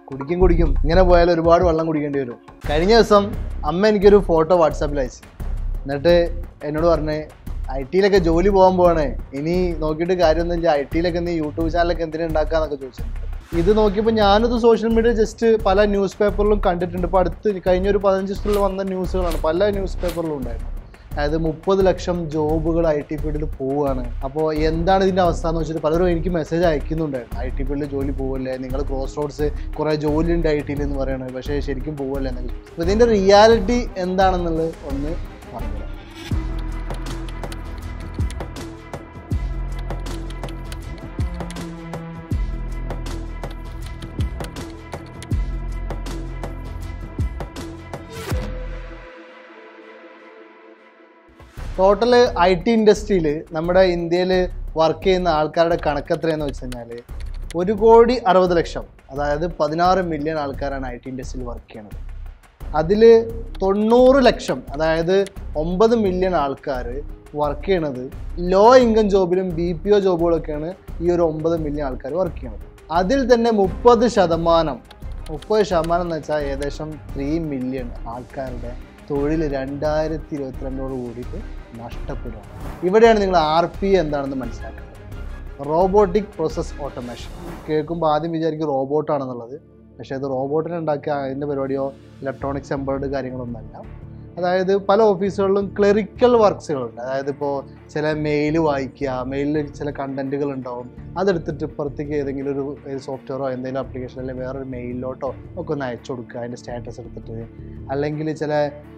കുടിക്കും കുടിക്കും ഇങ്ങനെ പോയാൽ ഒരുപാട് വെള്ളം കുടിക്കേണ്ടി വരും കഴിഞ്ഞ ദിവസം അമ്മ എനിക്കൊരു ഫോട്ടോ വാട്സാപ്പിൽ അയച്ചു എന്നിട്ട് എന്നോട് പറഞ്ഞ് ഐ ടിയിലൊക്കെ ജോലി പോകാൻ പോവാണ് ഇനി നോക്കിയിട്ട് കാര്യമൊന്നുമില്ല ഐ ടിയിലൊക്കെ നീ യൂട്യൂബ് ചാനലൊക്കെ എന്തിനാ ഉണ്ടാക്കാന്നൊക്കെ ചോദിച്ചു ഇത് നോക്കിയപ്പോൾ ഞാനിത് സോഷ്യൽ മീഡിയ ജസ്റ്റ് പല ന്യൂസ് പേപ്പറിലും കണ്ടിട്ടുണ്ട് ഇപ്പോൾ അടുത്ത് കഴിഞ്ഞ ഒരു പതിനഞ്ച് ദിവസത്തിലുള്ള വന്ന ന്യൂസുകളാണ് പല ന്യൂസ് പേപ്പറിലും ഉണ്ടായിരുന്നു അതായത് മുപ്പത് ലക്ഷം ജോബുകൾ ഐ ടി ഫീൽഡിൽ പോവുകയാണ് അപ്പോൾ എന്താണ് ഇതിൻ്റെ അവസ്ഥ എന്ന് വെച്ചിട്ട് പലരും എനിക്ക് മെസ്സേജ് അയക്കുന്നുണ്ടായിരുന്നു ഐ ടി ഫീൽഡിൽ ജോലി പോവല്ലേ നിങ്ങൾ ക്രോസ് റോഡ്സ് കുറേ ജോലി ഉണ്ട് ഐ ടിയിൽ എന്ന് പറയുന്നത് പക്ഷേ ശരിക്കും പോവല്ലേ എന്നൊക്കെ അപ്പോൾ ഇതിൻ്റെ റിയാലിറ്റി എന്താണെന്നുള്ളത് ഒന്ന് പറഞ്ഞുതരാം ടോട്ടൽ ഐ ടി ഇൻഡസ്ട്രിയിൽ നമ്മുടെ ഇന്ത്യയിൽ വർക്ക് ചെയ്യുന്ന ആൾക്കാരുടെ കണക്ക് എത്രയെന്ന് വെച്ച് കഴിഞ്ഞാൽ ഒരു കോടി അറുപത് ലക്ഷം അതായത് പതിനാറ് മില്യൺ ആൾക്കാരാണ് ഐ ടി ഇൻഡസ്ട്രിയിൽ വർക്ക് ചെയ്യണത് അതിൽ തൊണ്ണൂറ് ലക്ഷം അതായത് ഒമ്പത് മില്യൺ ആൾക്കാർ വർക്ക് ചെയ്യണത് ലോ ഇൻകം ജോബിലും ബി പി ഒ ജോബുകളൊക്കെയാണ് ഈ ഒരു ഒമ്പത് മില്യൺ ആൾക്കാർ വർക്ക് ചെയ്യണത് അതിൽ തന്നെ മുപ്പത് ശതമാനം മുപ്പത് ശതമാനം എന്ന് വെച്ചാൽ ഏകദേശം ത്രീ മില്യൺ ആൾക്കാരുടെ തൊഴിൽ രണ്ടായിരത്തി ഇരുപത്തിരണ്ടോട് കൂടിയിട്ട് നഷ്ടപ്പെടുകയാണ് ഇവിടെയാണ് നിങ്ങൾ ആർ പി എന്താണെന്ന് മനസ്സിലാക്കുന്നത് റോബോട്ടിക് പ്രോസസ് ഓട്ടോമേഷൻ കേൾക്കുമ്പോൾ ആദ്യം വിചാരിക്കും റോബോട്ടാണെന്നുള്ളത് പക്ഷേ അത് റോബോട്ടിനെ ഉണ്ടാക്കിയ അതിൻ്റെ പരിപാടിയോ ഇലക്ട്രോണിക്സ് എംബേർഡ് കാര്യങ്ങളൊന്നുമല്ല അതായത് പല ഓഫീസുകളിലും ക്ലറിക്കൽ വർക്ക്സുകളുണ്ട് അതായത് ഇപ്പോൾ ചില മെയിൽ വായിക്കുക മെയിലിൽ ചില കണ്ടന്റുകൾ ഉണ്ടാവും അതെടുത്തിട്ട് ഇപ്പുറത്തേക്ക് ഏതെങ്കിലും ഒരു സോഫ്റ്റ്വെയറോ എന്തെങ്കിലും ആപ്ലിക്കേഷൻ അല്ലെങ്കിൽ വേറൊരു മെയിലിലോട്ടോ ഒക്കെ ഒന്ന് അയച്ചു കൊടുക്കുക അതിൻ്റെ സ്റ്റാറ്റസ് എടുത്തിട്ട് അല്ലെങ്കിൽ ചില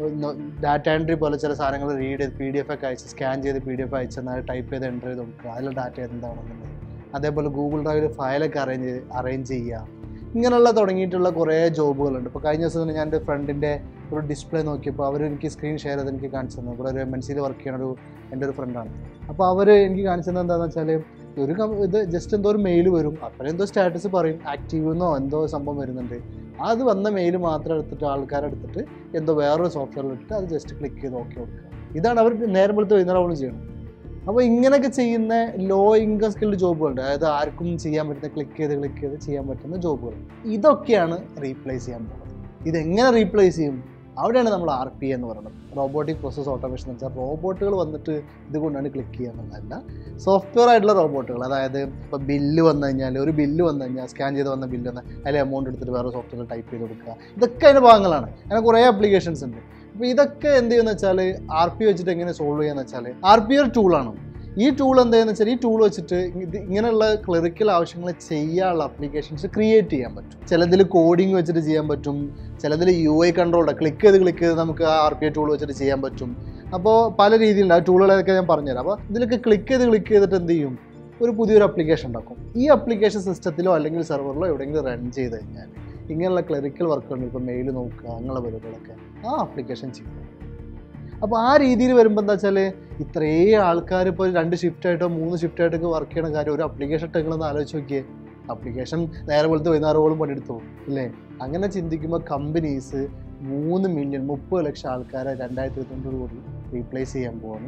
ഡാറ്റ എൻട്രി പോലെ ചില സാധനങ്ങൾ റീഡ് ചെയ്ത് പി ഡി എഫ് ഒക്കെ അയച്ച് സ്കാൻ ചെയ്ത് പി ഡി എഫ് അയച്ച് എന്നാൽ ടൈപ്പ് ചെയ്ത് എൻ്റർ ചെയ്ത് കൊടുക്കുക അതിലെ ഡാറ്റ എന്താണെന്നുള്ളത് അതേപോലെ ഗൂഗിൾ ഡ്രൈവിൽ ഫയലൊക്കെ അറേഞ്ച് അറേഞ്ച് ചെയ്യുക ഇങ്ങനെയുള്ള തുടങ്ങിയിട്ടുള്ള കുറേ ജോബുകളുണ്ട് ഇപ്പോൾ കഴിഞ്ഞ ദിവസം തന്നെ ഞാൻ എൻ്റെ ഫ്രണ്ടിൻ്റെ ഒരു ഡിസ്പ്ലേ നോക്കിയപ്പോൾ അവർ എനിക്ക് സ്ക്രീൻ ഷെയർ ചെയ്ത് എനിക്ക് കാണിച്ചു തന്നു ഇവിടെ ഒരു എം എൻ സിയിൽ വർക്ക് ചെയ്യുന്ന ഒരു എൻ്റെ ഒരു ഫ്രണ്ടാണ് അപ്പോൾ അവർ എനിക്ക് കാണിച്ചു തന്നത് എന്താണെന്ന് വെച്ചാൽ ഒരു കം- ഇത് ജസ്റ്റ് എന്തോ ഒരു മെയിൽ വരും അപ്പോൾ എന്തോ സ്റ്റാറ്റസ് പറയും ആക്റ്റീവ് എന്നോ എന്തോ സംഭവം വരുന്നുണ്ട് അത് വന്ന മെയിൽ മാത്രം എടുത്തിട്ട് ആൾക്കാരെടുത്തിട്ട് എന്തോ വേറൊരു സോഫ്റ്റ്വെയറിൽ ഇട്ടിട്ട് അത് ജസ്റ്റ് ക്ലിക്ക് ചെയ്ത് ഓക്കെ കൊടുക്കുക ഇതാണ് അവർ നേരം വെളുത്ത് വൈകുന്നേരം ചെയ്യണം അപ്പോൾ ഇങ്ങനെയൊക്കെ ചെയ്യുന്ന ലോ ഇൻകം സ്കിൽഡ് ജോബുകളുണ്ട് അതായത് ആർക്കും ചെയ്യാൻ പറ്റുന്ന ക്ലിക്ക് ചെയ്ത് ക്ലിക്ക് ചെയ്ത് ചെയ്യാൻ പറ്റുന്ന ജോബുകൾ ഇതൊക്കെയാണ് റീപ്ലേസ് ചെയ്യാൻ പോകുന്നത് ഇതെങ്ങനെ റീപ്ലേസ് ചെയ്യും അവിടെയാണ് നമ്മൾ ആർ പി എന്ന് പറയുന്നത് റോബോട്ടിക് പ്രോസസ് ഓട്ടോമേഷൻ എന്ന് വെച്ചാൽ റോബോട്ടുകൾ വന്നിട്ട് ഇതുകൊണ്ടാണ് ക്ലിക്ക് ചെയ്യാന്നുള്ളതല്ല സോഫ്റ്റ്വെയർ ആയിട്ടുള്ള റോബോട്ടുകൾ അതായത് ഇപ്പോൾ ബില്ല് വന്നു കഴിഞ്ഞാൽ ഒരു ബില്ല് വന്നു കഴിഞ്ഞാൽ സ്കാൻ ചെയ്ത് വന്ന ബില്ല് വന്ന് അതിൽ എമൗണ്ട് എടുത്തിട്ട് വേറെ സോഫ്റ്റ്വെയർ ടൈപ്പ് ചെയ്ത് കൊടുക്കുക ഇതൊക്കെ അതിൻ്റെ ഭാഗങ്ങളാണ് അങ്ങനെ കുറേ ആപ്ലിക്കേഷൻസ് ഉണ്ട് അപ്പോൾ ഇതൊക്കെ എന്ത് ചെയ്യുന്ന വെച്ചാൽ ആർ പി വെച്ചിട്ട് എങ്ങനെ സോൾവ് ചെയ്യാന്ന് വെച്ചാൽ ആർ പി ഒരു ടൂളാണ് ഈ ടൂൾ എന്താണെന്ന് വെച്ചാൽ ഈ ടൂൾ വെച്ചിട്ട് ഇത് ഇങ്ങനെയുള്ള ക്ലറിക്കൽ ആവശ്യങ്ങൾ ചെയ്യാനുള്ള അപ്ലിക്കേഷൻസ് ക്രിയേറ്റ് ചെയ്യാൻ പറ്റും ചിലതിൽ കോഡിങ് വെച്ചിട്ട് ചെയ്യാൻ പറ്റും ചിലതിൽ യു ഐ കൺട്രോൾ ക്ലിക്ക് ചെയ്ത് ക്ലിക്ക് ചെയ്ത് നമുക്ക് ആ ആർ പി ഐ ടൂൾ വെച്ചിട്ട് ചെയ്യാൻ പറ്റും അപ്പോൾ പല രീതിയിലുണ്ട് ആ ടൂളുകളൊക്കെ ഞാൻ പറഞ്ഞുതരാം അപ്പോൾ ഇതിലൊക്കെ ക്ലിക്ക് ചെയ്ത് ക്ലിക്ക് ചെയ്തിട്ട് എന്ത് ചെയ്യും ഒരു പുതിയൊരു അപ്ലിക്കേഷൻ ഉണ്ടാക്കും ഈ അപ്ലിക്കേഷൻ സിസ്റ്റത്തിലോ അല്ലെങ്കിൽ സെർവറിലോ എവിടെയെങ്കിലും റൺ ചെയ്ത് കഴിഞ്ഞാൽ ഇങ്ങനെയുള്ള ക്ലറിക്കൽ വർക്കുകൾ ഇപ്പോൾ മെയിൽ നോക്കുക അങ്ങനെയുള്ള പരിപാടികളൊക്കെ ആ അപ്ലിക്കേഷൻ ചെയ്യും അപ്പോൾ ആ രീതിയിൽ വരുമ്പോൾ എന്താ വെച്ചാൽ ഇത്രയും ആൾക്കാർ ഇപ്പോൾ രണ്ട് ഷിഫ്റ്റ് ആയിട്ടോ മൂന്ന് ഷിഫ്റ്റ് ആയിട്ടൊക്കെ വർക്ക് ചെയ്യണ കാര്യം ഒരു അപ്ലിക്കേഷൻ ഇട്ടെങ്കിലൊന്ന് ആലോചിച്ച് നോക്കിയേ അപ്ലിക്കേഷൻ നേരെ പോലത്തെ വൈകുന്നേരമോളം പണിയെടുത്തു ഇല്ലേ അങ്ങനെ ചിന്തിക്കുമ്പോൾ കമ്പനീസ് മൂന്ന് മില്യൺ മുപ്പത് ലക്ഷം ആൾക്കാരെ രണ്ടായിരത്തി ഇരുപത്തിരണ്ടോട് കൂടി റീപ്ലേസ് ചെയ്യാൻ പോവാണ്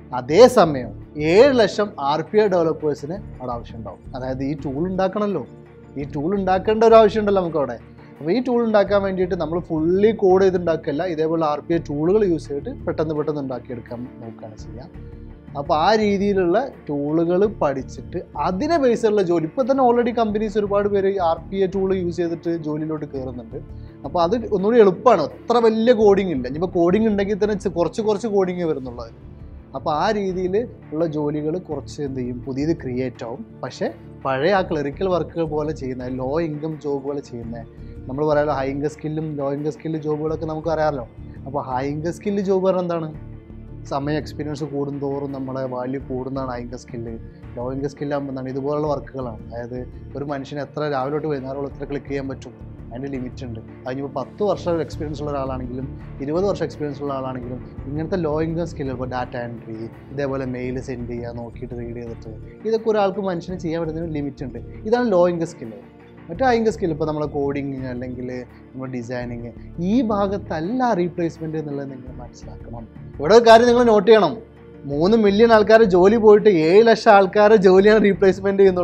അതേസമയം ഏഴ് ലക്ഷം ആർ പി ഐ ഡെവലപ്പേഴ്സിന് അവിടെ ആവശ്യമുണ്ടാവും അതായത് ഈ ടൂൾ ഉണ്ടാക്കണമല്ലോ ഈ ടൂൾ ഉണ്ടാക്കേണ്ട ഒരു ആവശ്യമുണ്ടല്ലോ നമുക്ക് അവിടെ അപ്പോൾ ഈ ടൂൾ ഉണ്ടാക്കാൻ വേണ്ടിയിട്ട് നമ്മൾ ഫുള്ളി കോഡ് ചെയ്ത് ഉണ്ടാക്കില്ല ഇതേപോലെ ആർ പി ഐ ടൂളുകൾ യൂസ് ചെയ്തിട്ട് പെട്ടെന്ന് പെട്ടെന്ന് ഉണ്ടാക്കിയെടുക്കാൻ നോക്കുകയാണ് ചെയ്യുക അപ്പോൾ ആ രീതിയിലുള്ള ടൂളുകൾ പഠിച്ചിട്ട് അതിനെ ബേസുള്ള ജോലി ഇപ്പോൾ തന്നെ ഓൾറെഡി കമ്പനീസ് ഒരുപാട് പേര് R P I tool use ചെയ്തിട്ട് ജോലിയിലോട്ട് കയറുന്നുണ്ട് അപ്പോൾ അത് ഒന്നുകൂടി എളുപ്പമാണ് അത്ര വലിയ കോഡിംഗ് ഇല്ല ഇനിയിപ്പോൾ കോഡിംഗ് ഉണ്ടെങ്കിൽ തന്നെ ചെ- കുറച്ച് കുറച്ച് കോഡിംഗ് വരുന്നുള്ളൂ അതിന് അപ്പോൾ ആ രീതിയിൽ ഉള്ള ജോലികൾ കുറച്ച് എന്ത് ചെയ്യും പുതിയത് ക്രിയേറ്റ് ആവും പക്ഷേ പഴയ ആ ക്ലറിക്കൽ വർക്കുകൾ പോലെ ചെയ്യുന്ന ലോ ഇൻകം ജോബുകൾ ചെയ്യുന്ന നമ്മൾ പറയാമല്ലോ ഹൈ ഇൻകം സ്കില്ലും ലോ ഇൻകം സ്കില്ല് ജോബുകളൊക്കെ നമുക്ക് അറിയാമല്ലോ അപ്പോൾ ഹൈ ഇൻകം സ്കില്ല് ജോബ് പറഞ്ഞാൽ എന്താണ് സമയം എക്സ്പീരിയൻസ് കൂടുന്തോറും നമ്മുടെ വാല്യൂ കൂടുന്നതാണ് high income skill low income സ്കില്ലാകുമ്പോൾ എന്താണ് ഇതുപോലുള്ള വർക്കുകളാണ് അതായത് ഒരു മനുഷ്യന് എത്ര രാവിലെ തൊട്ട് വൈകുന്നേരം എത്ര ക്ലിക്ക് ചെയ്യാൻ പറ്റും അതിൻ്റെ ലിമിറ്റ് ഉണ്ട് അതിനിപ്പോൾ പത്ത് വർഷം എക്സ്പീരിയൻസ് ഉള്ള ഒരാളാണെങ്കിലും ഇരുപത് വർഷം എക്സ്പീരിയൻസ് ഉള്ള ആളാണെങ്കിലും ഇങ്ങനത്തെ ലോ ഇൻകം സ്കില്ല് ഇപ്പോൾ ഡാറ്റ എൻട്രി ഇതേപോലെ മെയിൽ സെൻഡ് ചെയ്യുക നോക്കിയിട്ട് റീഡ് ചെയ്തിട്ട് ഇതൊക്കെ ഒരാൾക്ക് മനുഷ്യന് ചെയ്യാൻ പറ്റുന്നതിന് ലിമിറ്റ് ഉണ്ട് ഇതാണ് ലോ ഇൻകം സ്കില്ല് മറ്റു ഹൈ ഇൻകം സ്കിൽ ഇപ്പോൾ നമ്മളെ കോഡിങ് അല്ലെങ്കിൽ നമ്മൾ ഡിസൈനിങ് ഈ ഭാഗത്തല്ല റീപ്ലേസ്മെൻറ്റ് എന്നുള്ളത് നിങ്ങൾ മനസ്സിലാക്കണം ഇവിടെ ഒരു കാര്യം നിങ്ങൾ നോട്ട് ചെയ്യണം മൂന്ന് മില്യൺ ആൾക്കാർ ജോലി പോയിട്ട് ഏഴ് ലക്ഷം ആൾക്കാരെ ജോലിയാണ് റീപ്ലേസ്മെൻറ്റ് ചെയ്യുന്നുള്ളൂ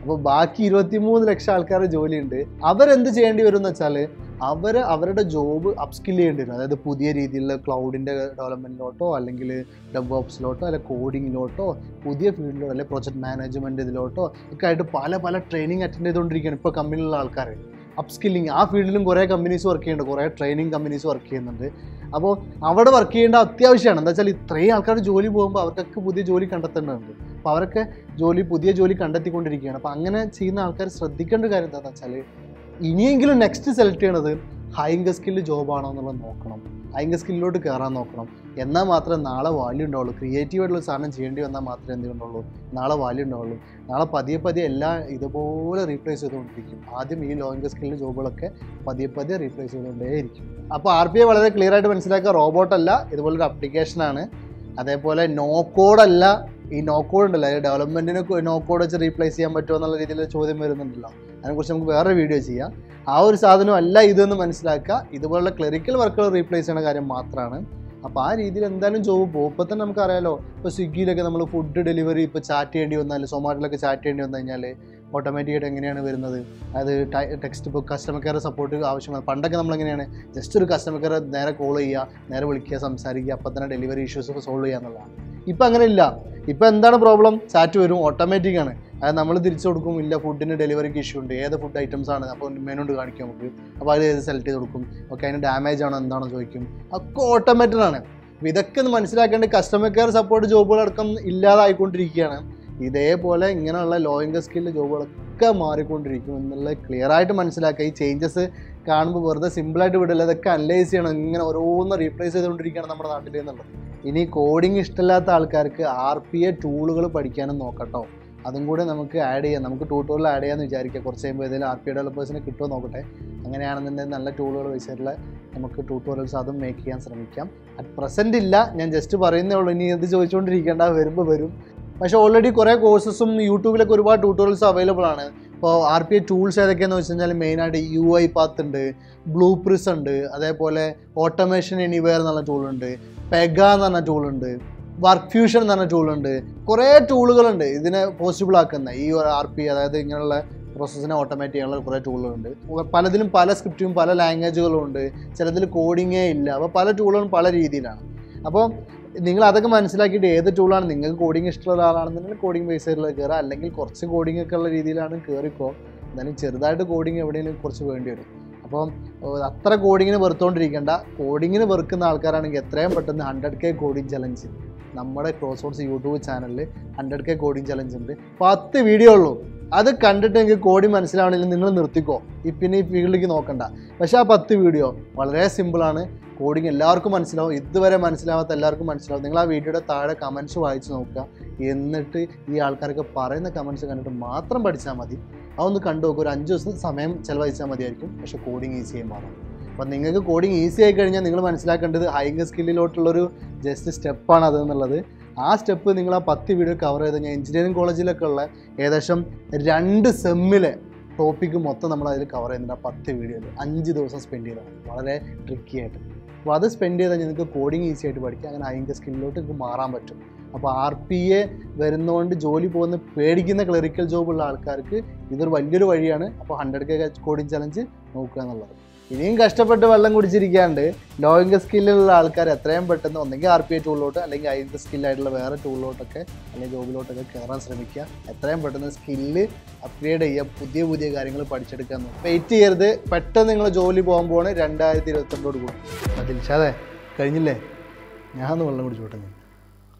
അപ്പോൾ ബാക്കി ഇരുപത്തിമൂന്ന് ലക്ഷം ആൾക്കാരുടെ ജോലിയുണ്ട് അവരെന്ത് ചെയ്യേണ്ടി വരും എന്ന് വെച്ചാൽ അവർ അവരുടെ ജോബ് അപ്സ്കിൽ ചെയ്യേണ്ടി വരും അതായത് പുതിയ രീതിയിലുള്ള ക്ലൗഡിൻ്റെ ഡെവലപ്മെൻറ്റിലോട്ടോ അല്ലെങ്കിൽ ഡെവ് ഓപ്സിലോട്ടോ അല്ലെങ്കിൽ കോഡിങ്ങിലോട്ടോ പുതിയ ഫീൽഡിലോട്ടോ അല്ലെങ്കിൽ പ്രൊജക്ട് മാനേജ്മെൻറ്റ് ഇതിലോട്ടോ ഒക്കെ ആയിട്ട് പല പല ട്രെയിനിങ് അറ്റൻഡ് ചെയ്തുകൊണ്ടിരിക്കുകയാണ് ഇപ്പോൾ കമ്പനിയിലുള്ള ആൾക്കാർ അപ്സ്കില്ലിങ് ആ ഫീൽഡിലും കുറേ കമ്പനീസ് വർക്ക് ചെയ്യുന്നുണ്ട് കുറേ ട്രെയിനിങ് കമ്പനീസ് വർക്ക് ചെയ്യുന്നുണ്ട് അപ്പോൾ അവിടെ വർക്ക് ചെയ്യേണ്ട അത്യാവശ്യമാണ് എന്താ വെച്ചാൽ ഇത്രയും ആൾക്കാർ ജോലി പോകുമ്പോൾ അവർക്കൊക്കെ പുതിയ ജോലി കണ്ടെത്തേണ്ടതുണ്ട് അപ്പോൾ അവരൊക്കെ ജോലി പുതിയ ജോലി കണ്ടെത്തിക്കൊണ്ടിരിക്കുകയാണ് അപ്പോൾ അങ്ങനെ ചെയ്യുന്ന ആൾക്കാർ ശ്രദ്ധിക്കേണ്ട കാര്യം എന്താണെന്ന് വെച്ചാൽ ഇനിയെങ്കിലും നെക്സ്റ്റ് സെലക്ട് ചെയ്യണത് ഹൈങ്ക് സ്കില്ല് ജോബാണോ എന്നുള്ളത് നോക്കണം ഹൈങ്ക് സ്കില്ലിലോട്ട് കയറാൻ നോക്കണം എന്നാൽ മാത്രമേ നാളെ വാല്യൂ ഉണ്ടാവുള്ളൂ ക്രിയേറ്റീവ് ആയിട്ടുള്ള സാധനം ചെയ്യേണ്ടി വന്നാൽ മാത്രമേ എന്ത് ഉണ്ടാവുള്ളൂ നാളെ വാല്യൂ ഉണ്ടാവുള്ളൂ നാളെ പതിയെ പതിയെ എല്ലാം ഇതുപോലെ റീപ്ലേസ് ചെയ്തുകൊണ്ടിരിക്കും ആദ്യം ഈ ലോയിങ് സ്കില്ല് ജോബുകളൊക്കെ പതിയെ പതിയെ റീപ്ലേസ് ചെയ്തുകൊണ്ടേയിരിക്കും അപ്പോൾ ആർ പി ഐ വളരെ ക്ലിയർ ആയിട്ട് മനസ്സിലാക്കുക റോബോട്ട് അല്ല ഇതുപോലൊരു അപ്ലിക്കേഷനാണ് അതേപോലെ നോ കോഡല്ല ഈ നോ കോഡ് ഉണ്ടല്ലോ അതായത് ഡെവലപ്മെൻറ്റിന് നോ കോഡ് വെച്ച് റീപ്ലേസ് ചെയ്യാൻ പറ്റുമോ എന്നുള്ള രീതിയിൽ ചോദ്യം വരുന്നുണ്ടല്ലോ അതിനെക്കുറിച്ച് നമുക്ക് വേറെ വീഡിയോ ചെയ്യാം ആ ഒരു സാധനം അല്ല ഇതെന്ന് മനസ്സിലാക്കുക ഇതുപോലുള്ള ക്ലറിക്കൽ വർക്കുകൾ റീപ്ലേസ് ചെയ്യുന്ന കാര്യം മാത്രമാണ് അപ്പോൾ ആ രീതിയിൽ എന്തായാലും ജോബ് പോകും ഇപ്പോൾ തന്നെ നമുക്കറിയാലോ ഇപ്പോൾ സ്വിഗ്ഗിയിലൊക്കെ നമ്മൾ ഫുഡ് ഡെലിവറി ഇപ്പോൾ ചാറ്റ് ചെയ്യേണ്ടി വന്നാൽ സൊമാറ്റോയിലൊക്കെ ചാറ്റ് ചെയ്യേണ്ടി വന്നു കഴിഞ്ഞാൽ ഓട്ടോമാറ്റിക്കായിട്ട് എങ്ങനെയാണ് വരുന്നത് അത് ടെക്സ്റ്റ് ഇപ്പോൾ കസ്റ്റമർ കെയർ സപ്പോർട്ട് ആവശ്യമാണ് പണ്ടൊക്കെ നമ്മൾ എങ്ങനെയാണ് ജസ്റ്റ് ഒരു കസ്റ്റമർ കെയർ നേരെ കോൾ ചെയ്യുക നേരെ വിളിക്കുക സംസാരിക്കുക അപ്പോൾ തന്നെ ഡെലിവറി ഇഷ്യൂസ് ഒക്കെ സോൾവ് ചെയ്യുക എന്നുള്ളതാണ് ഇപ്പം അങ്ങനെ ഇല്ല ഇപ്പം എന്താണ് പ്രോബ്ലം ചാറ്റ് വരും ഓട്ടോമാറ്റിക് ആണ് അതായത് നമ്മൾ തിരിച്ചു കൊടുക്കും ഇല്ല ഫുഡിന് ഡെലിവറിക്ക് ഇഷ്യൂ ഉണ്ട് ഏത് ഫുഡ് ഐറ്റംസ് ആണ് അപ്പോൾ മെനു കൊണ്ട് കാണിക്കും നമുക്ക് അപ്പോൾ അത് ഏത് സെലക്ട് ചെയ്ത് കൊടുക്കും ഓക്കെ അതിന് ഡാമേജ് ആണോ എന്താണോ ചോദിക്കും ഒക്കെ ഓട്ടോമാറ്റഡ് ആണ് അപ്പോൾ ഇതൊക്കെ ഒന്ന് മനസ്സിലാക്കേണ്ട കസ്റ്റമർ കെയർ സപ്പോർട്ട് ജോബുകളടക്കം ഇല്ലാതായിക്കൊണ്ടിരിക്കുകയാണ് ഇതേപോലെ ഇങ്ങനെയുള്ള ലോയിങ് സ്കില്ല് ജോബുകളൊക്കെ മാറിക്കൊണ്ടിരിക്കും എന്നുള്ളത് ക്ലിയർ ആയിട്ട് മനസ്സിലാക്കുക ഈ ചേഞ്ചസ് കാണുമ്പോൾ വെറുതെ സിമ്പിളായിട്ട് വിടില്ല ഇതൊക്കെ അനലൈസ് ചെയ്യണം ഇങ്ങനെ ഓരോന്ന് റീപ്ലേസ് ചെയ്തുകൊണ്ടിരിക്കുകയാണ് നമ്മുടെ നാട്ടിൽ എന്നുള്ളത് ഇനി കോഡിങ് ഇഷ്ടമില്ലാത്ത ആൾക്കാർക്ക് ആർ പി എ ടൂളുകൾ പഠിക്കാനും നോക്കട്ടോ അതും കൂടെ നമുക്ക് ആഡ് ചെയ്യാം നമുക്ക് ട്യൂട്ടോറിയൽ ആഡ് ചെയ്യാമെന്ന് വിചാരിക്കുക കുറച്ച് കഴിയുമ്പോൾ ഏതെങ്കിലും ആർ പി എ ഡെവലപ്പേഴ്സിനെ കിട്ടുമോ നോക്കട്ടെ അങ്ങനെയാണെന്നുണ്ടെങ്കിൽ നല്ല ടൂളുകൾ വെച്ചിട്ടുള്ള നമുക്ക് ട്യൂട്ടോറിയൽസ് അതും മേക്ക് ചെയ്യാൻ ശ്രമിക്കാം അറ്റ് പ്രസൻറ്റ് ഇല്ല ഞാൻ ജസ്റ്റ് പറയുന്നേ ഉള്ളൂ ഇനി ഇത് ചോദിച്ചുകൊണ്ടിരിക്കേണ്ട വരുമ്പോൾ വരും പക്ഷേ ഓൾറെഡി കുറേ കോഴ്സസും യൂട്യൂബിലൊക്കെ ഒരുപാട് ട്യൂട്ടോറിയൽസ് അവൈലബിൾ ആണ് ഇപ്പോൾ ആർ പി ഐ ടൂൾസ് ഏതൊക്കെയാണെന്ന് വെച്ച് കഴിഞ്ഞാൽ മെയിനായിട്ട് യു ഐ പാത്ത് ഉണ്ട് ബ്ലൂ പ്രിസ് ഉണ്ട് അതേപോലെ ഓട്ടോമേഷൻ എനിവെയർ എന്നുള്ള ടൂളുണ്ട് പെഗ എന്ന് പറഞ്ഞ ടൂളുണ്ട് വർക്ക് ഫ്യൂഷൻ എന്ന് പറഞ്ഞ ടൂളുണ്ട് കുറേ ടൂളുകളുണ്ട് ഇതിനെ പോസിബിൾ ആക്കുന്ന ഈ ഒരു ആർ പി അതായത് ഇങ്ങനെയുള്ള പ്രോസസ്സിനെ ഓട്ടോമേറ്റ് ചെയ്യാനുള്ള കുറേ ടൂളുകളുണ്ട് പലതിലും പല സ്ക്രിപ്റ്റും പല ലാംഗ്വേജുകളും ഉണ്ട് ചിലതിൽ കോഡിങ്ങേ ഇല്ല അപ്പോൾ പല ടൂളുകളും പല രീതിയിലാണ് അപ്പോൾ നിങ്ങൾ അതൊക്കെ മനസ്സിലാക്കിയിട്ട് ഏത് ടൂളാണ് നിങ്ങൾക്ക് കോഡിങ് ഇഷ്ടമുള്ള ഒരാളാണെന്നുണ്ടെങ്കിൽ കോഡിങ് ബേസ് ചെയ്തിട്ടുള്ള കയറുക അല്ലെങ്കിൽ കുറച്ച് കോഡിംഗ് ഒക്കെ ഉള്ള രീതിയിലാണ് കയറിക്കോ എന്നാലും ചെറുതായിട്ട് കോഡിങ് എവിടെയെങ്കിലും കുറച്ച് വേണ്ടി വരും അപ്പം ഏഹ്, അത്ര കോഡിങ്ങിന് വെറുത്തോണ്ടിരിക്കേണ്ട കോഡിങ്ങിന് വെറുക്കുന്ന ആൾക്കാരാണെങ്കിൽ എത്രയും പെട്ടെന്ന് ഹൺഡ്രഡ് കെ കോഡിങ് ചലഞ്ച് നമ്മുടെ ക്രോസ് റോഡ്സ് യൂട്യൂബ് ചാനലിൽ ഹൺഡ്രഡ് കെ കോഡിങ് ചലഞ്ച് ഉണ്ട് പത്ത് വീഡിയോ ഉള്ളൂ അത് കണ്ടിട്ട് നിങ്ങൾക്ക് കോഡിങ് മനസ്സിലാവണമെങ്കിൽ നിങ്ങൾ നിർത്തിക്കോ ഈ പിന്നെ ഈ ഫീൽഡിലേക്ക് നോക്കണ്ട പക്ഷേ ആ പത്ത് വീഡിയോ വളരെ സിമ്പിളാണ് കോഡിങ് എല്ലാവർക്കും മനസ്സിലാവും ഇതുവരെ മനസ്സിലാവാത്ത എല്ലാവർക്കും മനസ്സിലാവും നിങ്ങൾ ആ വീഡിയോയുടെ താഴെ കമൻസ് വായിച്ച് നോക്കുക എന്നിട്ട് ഈ ആൾക്കാരൊക്കെ പറയുന്ന കമൻസ് കണ്ടിട്ട് മാത്രം പഠിച്ചാൽ മതി അതൊന്ന് കണ്ടു നോക്കുക ഒരു അഞ്ച് ദിവസം സമയം ചിലവഴിച്ചാൽ മതിയായിരിക്കും പക്ഷേ കോഡിങ് ഈസി ആയി മാറും അപ്പം നിങ്ങൾക്ക് കോഡിങ് ഈസി ആയി കഴിഞ്ഞാൽ നിങ്ങൾ മനസ്സിലാക്കേണ്ടത് ഹൈങ് സ്കില്ലിലോട്ടുള്ളൊരു ജസ്റ്റ് സ്റ്റെപ്പാണ് അത് എന്നുള്ളത് ആ സ്റ്റെപ്പ് നിങ്ങൾ ആ പത്ത് വീഡിയോ കവർ ചെയ്ത് കഴിഞ്ഞാൽ എഞ്ചിനീയറിംഗ് കോളേജിലൊക്കെ ഉള്ള ഏകദേശം രണ്ട് സെമ്മിലെ ടോപ്പിക്ക് മൊത്തം നമ്മൾ അതിൽ കവർ ചെയ്യുന്നുണ്ട് ആ പത്ത് വീഡിയോയിൽ അഞ്ച് ദിവസം സ്പെൻഡ് ചെയ്തതാണ് വളരെ ട്രിക്കി ആയിട്ട് അപ്പോൾ അത് സ്പെൻഡ് ചെയ്താൽ നിങ്ങൾക്ക് കോഡിങ് ഈസി ആയിട്ട് പഠിക്കാം അങ്ങനെ അതിൻ്റെ സ്കില്ലിലോട്ട് നിങ്ങൾക്ക് മാറാൻ പറ്റും അപ്പോൾ ആർ പി എ വരുന്നതുകൊണ്ട് ജോലി പോകുന്ന പേടിക്കുന്ന ക്ലറിക്കൽ ജോബുള്ള ആൾക്കാർക്ക് ഇതൊരു വലിയൊരു വഴിയാണ് അപ്പോൾ ഹൺഡ്രഡ് കെ കോഡിങ് ചലഞ്ച് നോക്കുക എന്നുള്ളത് ഇനിയും കഷ്ടപ്പെട്ട് വെള്ളം കുടിച്ചിരിക്കാണ്ട് ലോയിങ് സ്കില്ലുള്ള ആൾക്കാർ എത്രയും പെട്ടെന്ന് ഒന്നെങ്കിൽ ആർ പി ഐ ടൂളിലോട്ട് അല്ലെങ്കിൽ അതിൻ്റെ സ്കില്ലായിട്ടുള്ള വേറെ ടൂളിലോട്ടൊക്കെ അല്ലെങ്കിൽ ജോബിലോട്ടൊക്കെ കയറാൻ ശ്രമിക്കുക എത്രയും പെട്ടെന്ന് സ്കില്ല് അപ്ഗ്രേഡ് ചെയ്യുക പുതിയ പുതിയ കാര്യങ്ങൾ പഠിച്ചെടുക്കാൻ നോക്കുക വെയിറ്റ് ചെയ്യരുത് പെട്ടെന്ന് നിങ്ങൾ ജോലി പോകാൻ പോവാണ് രണ്ടായിരത്തി ഇരുപത്തിരണ്ടോട് കൂടി അതിൽ അതെ കഴിഞ്ഞില്ലേ ഞാൻ ഒന്ന് വെള്ളം കുടിച്ചോട്ടെ